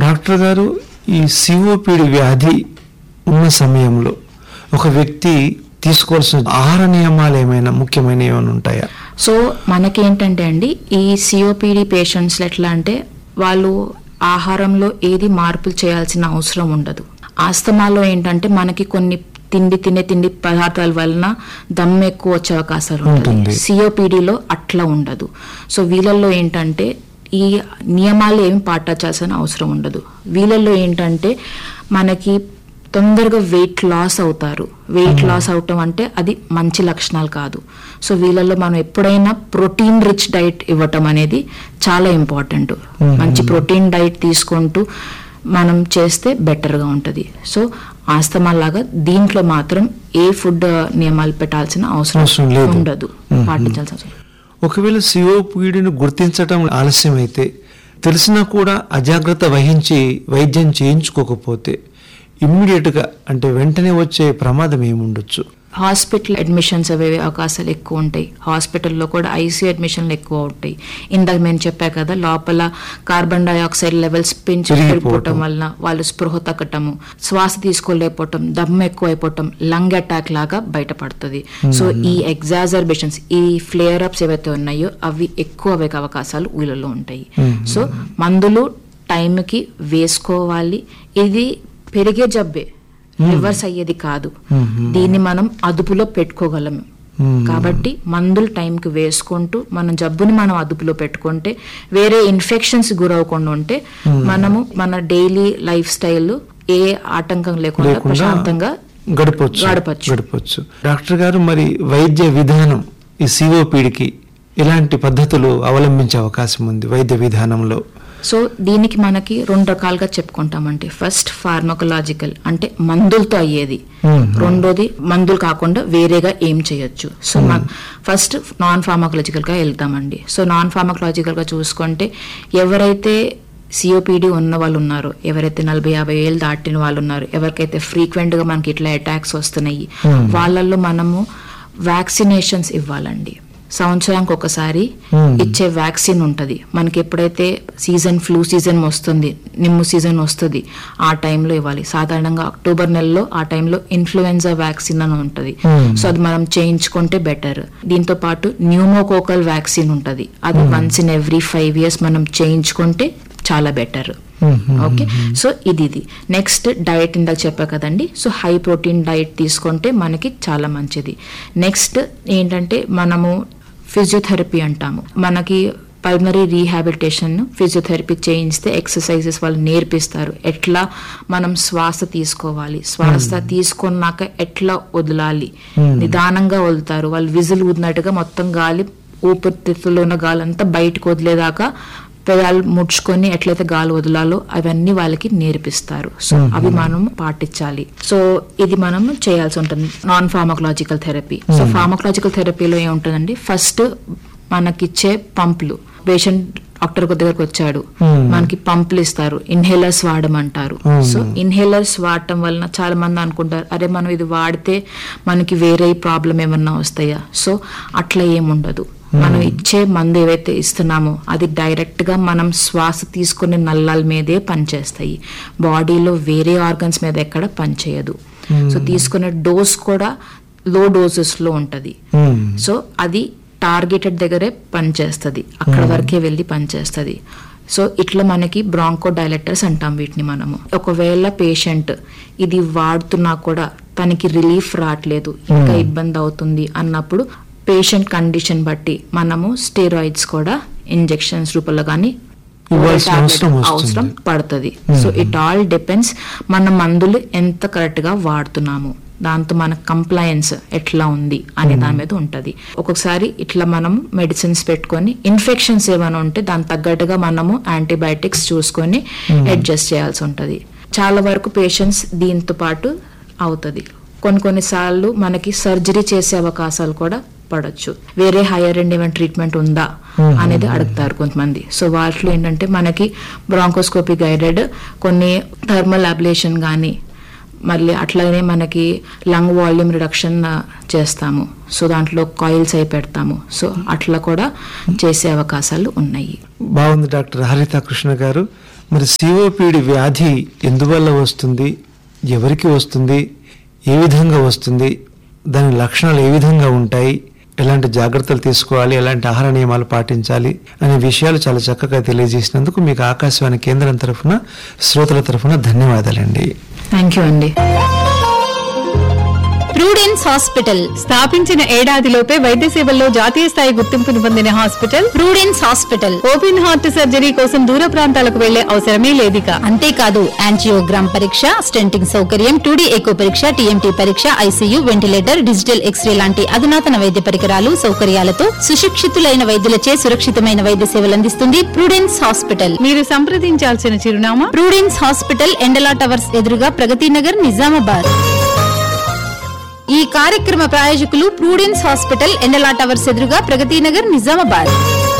Doctor గారు ఈ COPD వ్యాధి ఉన్న సమయంలో ఒక వ్యక్తి తీసుకోవాల్సిన ఆహార నియమాలు ఏమైనా ముఖ్యమైన ఏమైనా ఉంటాయా సో మనకేంటంటే అండి ఈ సిఓపిడి పేషెంట్స్లో ఎట్లా అంటే వాళ్ళు ఆహారంలో ఏది మార్పులు చేయాల్సిన అవసరం ఉండదు ఆస్తమాలో ఏంటంటే మనకి కొన్ని తిండి తినే తిండి పదార్థాల వలన దమ్ము ఎక్కువ వచ్చే అవకాశాలు ఉంటుంది ఉంటుంది. సిఓపిడిలో అట్లా ఉండదు సో వీళ్ళల్లో ఏంటంటే ఈ నియమాలు ఏమి పాటించాల్సిన అవసరం ఉండదు వీళ్ళల్లో ఏంటంటే మనకి తొందరగా వెయిట్ లాస్ అవుతారు వెయిట్ లాస్ అవటం అంటే అది మంచి లక్షణాలు కాదు సో వీళ్ళల్లో మనం ఎప్పుడైనా ప్రోటీన్ రిచ్ డైట్ ఇవ్వటం అనేది చాలా ఇంపార్టెంట్ మంచి ప్రోటీన్ డైట్ తీసుకుంటూ మనం చేస్తే బెటర్గా ఉంటుంది సో ఆస్తమా లాగా దీంట్లో మాత్రం ఏ ఫుడ్ నియమాలు పెట్టాల్సిన అవసరం అవసరం లేదు. ఉండదు మ్మ్. పాటించాల్సిన అవసరం ఒకవేళ సిఓపిడిని గుర్తించటం ఆలస్యమైతే తెలిసినా కూడా అజాగ్రత్త వహించి వైద్యం చేయించుకోకపోతే ఇమ్మీడియట్గా అంటే వెంటనే వచ్చే ప్రమాదం ఏముండొచ్చు హాస్పిటల్ అడ్మిషన్స్ అవి అవకాశాలు ఎక్కువ ఉంటాయి హాస్పిటల్లో కూడా ఐసీ అడ్మిషన్లు ఎక్కువ ఉంటాయి ఇందాక నేను చెప్పా కదా లోపల కార్బన్ డైఆక్సైడ్ లెవెల్స్ పెంచి పెరిగిపోవటం. పెరిగిపోవటం వలన వాళ్ళు స్పృహ తగ్గటము శ్వాస తీసుకోలేకపోవటం దమ్ము ఎక్కువ అయిపోవటం లంగ్ అటాక్ లాగా బయటపడుతుంది సో ఈ ఎగ్జాజర్బేషన్స్ ఈ ఫ్లేయర్ అప్స్ ఏవైతే ఉన్నాయో అవి ఎక్కువ అయ్యే అవకాశాలు వీళ్ళలో ఉంటాయి సో మందులు టైంకి వేసుకోవాలి ఇది పెరిగే జబ్బే రివర్స్ అయ్యేది కాదు దీన్ని మనం అదుపులో పెట్టుకోగలము Hmm. కాబట్టి మందులు టైంకి వేసుకుంటూ మన జబ్బుని మనం అదుపులో పెట్టుకుంటే వేరే ఇన్ఫెక్షన్స్ గురవకుండా ఉంటే మనము మన డైలీ లైఫ్ స్టైల్ ఏ ఆటంకం లేకుండా లేకుండా ప్రశాంతంగా గడపచ్చు గడపచ్చు. గడపచ్చు డాక్టర్ గారు మరి వైద్య విధానం ఈ సిఓపిడికి ఎలాంటి పద్ధతులు అవలంబించే అవకాశం ఉంది వైద్య విధానంలో సో దీనికి మనకి రెండు రకాలుగా చెప్పుకుంటామంటే ఫస్ట్ ఫార్మకలాజికల్ అంటే మందులతో అయ్యేది Hmm. రెండోది మందులు కాకుండా వేరేగా ఏం చేయొచ్చు సో మన ఫస్ట్ నాన్ ఫార్మకలాజికల్ గా వెళ్తామండి సో నాన్ ఫార్మకలాజికల్ గా చూసుకుంటే ఎవరైతే సిఓపిడి ఉన్న వాళ్ళు ఉన్నారో ఎవరైతే నలభై యాభై ఏళ్ళు దాటిన వాళ్ళు ఉన్నారు ఎవరికైతే ఫ్రీక్వెంట్ గా మనకి ఇట్లా అటాక్స్ వస్తున్నాయి Hmm. వాళ్ళల్లో మనము వ్యాక్సినేషన్స్ ఇవ్వాలండి సంవత్సరానికి ఒకసారి Hmm. ఇచ్చే వ్యాక్సిన్ ఉంటుంది మనకి ఎప్పుడైతే సీజన్ ఫ్లూ సీజన్ వస్తుంది నిమ్ము సీజన్ వస్తుంది ఆ టైంలో ఇవ్వాలి సాధారణంగా అక్టోబర్ నెలలో ఆ టైంలో ఇన్ఫ్లుయెన్జా వ్యాక్సిన్ అని ఉంటుంది Hmm. సో అది మనం చేయించుకుంటే బెటర్ దీంతో పాటు న్యూమోకోకల్ వ్యాక్సిన్ ఉంటుంది అది once in every five years మనం చేయించుకుంటే చాలా బెటర్ ఓకే సో ఇది ఇది నెక్స్ట్ డైట్ ఇందాక చెప్పా కదండి సో హై ప్రోటీన్ డైట్ తీసుకుంటే మనకి చాలా మంచిది నెక్స్ట్ ఏంటంటే మనము ఫిజియోథెరపీ అంటాము మనకి పల్మరీ రీహాబిలిటేషన్ ఫిజియోథెరపీ చేయిస్తే ఎక్సర్సైజెస్ వాళ్ళు నేర్పిస్తారు ఎట్లా మనం శ్వాస తీసుకోవాలి శ్వాస తీసుకున్నాక ఎట్లా వదలాలి నిదానంగా వదులుతారు వాళ్ళు విజిల్ ఊదినట్టుగా మొత్తం గాలి ఊపిరితిత్తులో ఉన్న గాలి అంతా బయటకు వదిలేదాకా పెదాలు ముడుచుకొని ఎట్లయితే గాలి వదలాలో అవన్నీ వాళ్ళకి నేర్పిస్తారు సో అవి మనం పాటించాలి సో ఇది మనం చేయాల్సి ఉంటుంది non pharmacological therapy so pharmacological థెరపీలో ఏముంటుందండి ఫస్ట్ మనకిచ్చే పంపులు పేషెంట్ డాక్టర్ దగ్గరకు వచ్చాడు Hmm. మనకి పంపులు ఇస్తారు ఇన్హేలర్స్ వాడమంటారు Hmm. సో ఇన్హేలర్స్ వాడటం వలన చాలా మంది అనుకుంటారు అరే మనం ఇది వాడితే మనకి వేరే ప్రాబ్లం ఏమన్నా వస్తాయా సో అట్లా ఏముండదు మనం ఇచ్చే మందు ఏవైతే ఇస్తున్నామో అది డైరెక్ట్ గా మనం శ్వాస తీసుకునే నల్లాల మీదే పనిచేస్తాయి బాడీలో వేరే ఆర్గన్స్ మీద ఎక్కడ పనిచేయదు సో తీసుకునే డోస్ కూడా లో డోసెస్ లో ఉంటది మ్మ్. సో అది టార్గెటెడ్ దగ్గరే పనిచేస్తుంది అక్కడ వరకే వెళ్ళి పనిచేస్తుంది సో ఇట్లా మనకి బ్రాంకో డైలెక్టర్స్ అంటాం వీటిని మనము ఒకవేళ పేషెంట్ ఇది వాడుతున్నా కూడా తనకి రిలీఫ్ రావట్లేదు ఇంకా ఇబ్బంది అవుతుంది అన్నప్పుడు పేషెంట్ కండిషన్ బట్టి మనము స్టెరాయిడ్స్ కూడా ఇంజెక్షన్స్ రూపంలో కానీ ఇవ్వాల్సిన అవసరం వస్తుంది. అవసరం పడుతుంది సో ఇట్ ఆల్ డిపెండ్స్ మన మందులు ఎంత కరెక్ట్ గా వాడుతున్నాము దాంతో మన కంప్లయన్స్ ఎట్లా ఉంది అనే దాని మీద ఉంటది ఒక్కొక్కసారి ఇట్లా మనం మెడిసిన్స్ పెట్టుకొని ఇన్ఫెక్షన్స్ ఏమైనా ఉంటే దాని తగ్గట్టుగా మనము యాంటీబయాటిక్స్ చూసుకొని అడ్జస్ట్ చేయాల్సి ఉంటది చాలా వరకు పేషెంట్స్ దీంతో పాటు అవుతుంది కొన్ని కొన్నిసార్లు మనకి సర్జరీ చేసే అవకాశాలు కూడా పడొచ్చు వేరే హైయర్ ఎండ్ ఏమైనా ట్రీట్మెంట్ ఉందా అనేది అడుగుతారు కొంతమంది సో వాటిలో ఏంటంటే మనకి బ్రాంకోస్కోపీ గైడెడ్ కొన్ని థర్మల్ అబ్లేషన్ కానీ మళ్ళీ అట్లానే మనకి లంగ్ వాల్యూమ్ రిడక్షన్ చేస్తాము సో దాంట్లో కాయిల్స్ అయి పెడతాము సో అట్లా కూడా చేసే అవకాశాలు ఉన్నాయి బాగుంది డాక్టర్ హరిత కృష్ణ గారు మరి సిఓపిడి వ్యాధి ఎందువల్ల వస్తుంది ఎవరికి వస్తుంది ఏ విధంగా వస్తుంది దాని లక్షణాలు ఏ విధంగా ఉంటాయి ఎలాంటి జాగ్రత్తలు తీసుకోవాలి ఎలాంటి ఆహార నియమాలు పాటించాలి అనే విషయాలు చాలా చక్కగా తెలియజేసినందుకు మీకు ఆకాశవాణి కేంద్రం తరఫున శ్రోతల తరఫున ధన్యవాదాలండి థ్యాంక్ యూ అండి ప్రూడెన్స్ హాస్పిటల్ స్థాపించిన ఏడాదిలోపే వైద్య సేవల్లో జాతీయ స్థాయి గుర్తింపును పొందిన hospital Prudence hospital open heart surgery కోసం దూర ప్రాంతాలకు వెళ్లే అవసరమే లేదిక అంతేకాదు యాంజియోగ్రామ్ పరీక్ష స్టెంటింగ్ సౌకర్యం టూడీ ఎకో పరీక్ష టీఎంటీ పరీక్ష ఐసీయూ వెంటిలేటర్ డిజిటల్ ఎక్స్రే లాంటి అధునాతన వైద్య పరికరాలు సౌకర్యాలతో సుశిక్షితులైన వైద్యులచే సురక్షితమైన వైద్య సేవలు అందిస్తుంది ప్రూడెన్స్ హాస్పిటల్ మీరు సంప్రదించాల్సిన చిరునామా ప్రూడెన్స్ హాస్పిటల్ ఎండలా టవర్స్ ఎదురుగా ప్రగతి నగర్ నిజామాబాద్ ఈ కార్యక్రమ ప్రాయోజకులు ప్రూడెన్స్ హాస్పిటల్ ఎండలా టవర్స్ ఎదురుగా ప్రగతి నగర్ నిజామాబాద్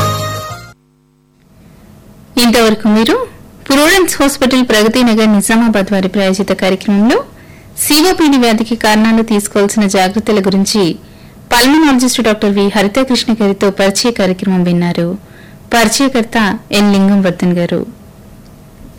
ఇంతవరకు మీరు ప్రూడెన్స్ హాస్పిటల్ ప్రగతి నగర్ నిజామాబాద్ వారి ప్రాయోజిత కార్యక్రమంలో సిఓపిడి వ్యాధికి కారణాలు తీసుకోవాల్సిన జాగ్రత్తల గురించి పల్మనాలజిస్టు డాక్టర్ వి హరిత కృష్ణ గారితో పరిచయ కార్యక్రమం విన్నారు పరిచయకర్త ఎన్ లింగం వర్ధన్ గారు